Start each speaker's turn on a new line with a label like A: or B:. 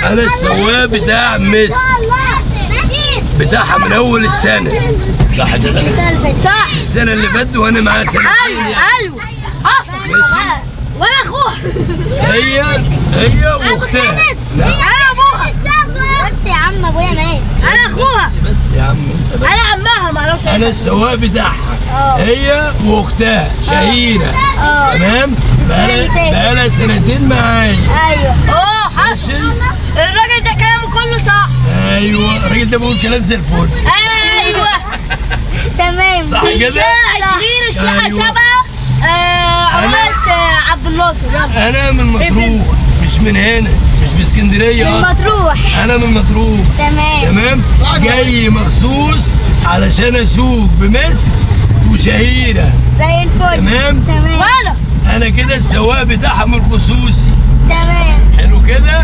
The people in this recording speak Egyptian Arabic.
A: انا السواق بتاع مصر بتاعها من اول السنه صح كده
B: صح
A: السنه اللي فاتت وانا معاها سنتين
B: ايوه
A: يعني
B: ايوه حصل
A: ماشي.
B: وانا اخوها
A: هي هي واختها لا
B: انا ابوها بس يا عم ابويا مات انا اخوها
A: بس يا عم انت بس.
B: انا عمها معرفش
A: انا السواق بتاعها
B: اه.
A: هي واختها شهيره
B: اه.
A: تمام بقالها بقالها سنتين معايا
B: ايوه اه حصل
A: ماشي.
B: الراجل ده كلامه كله صح
A: ايوه الراجل ده بيقول كلام زي الفل
B: ايوه تمام
A: صح كده؟
B: عشرين الشقه
A: أيوة.
B: سبعه آه، عملت آه، عبد الناصر يلا
A: انا من مطروح مش من هنا مش من اسكندريه
B: من
A: اصلا
B: مطروح
A: انا من مطروح
B: تمام
A: تمام جاي مخصوص علشان اسوق بمصر وشهيره
B: زي الفل
A: تمام.
B: تمام وانا
A: انا كده السواق بتاعهم الخصوصي
B: تمام
A: حلو كده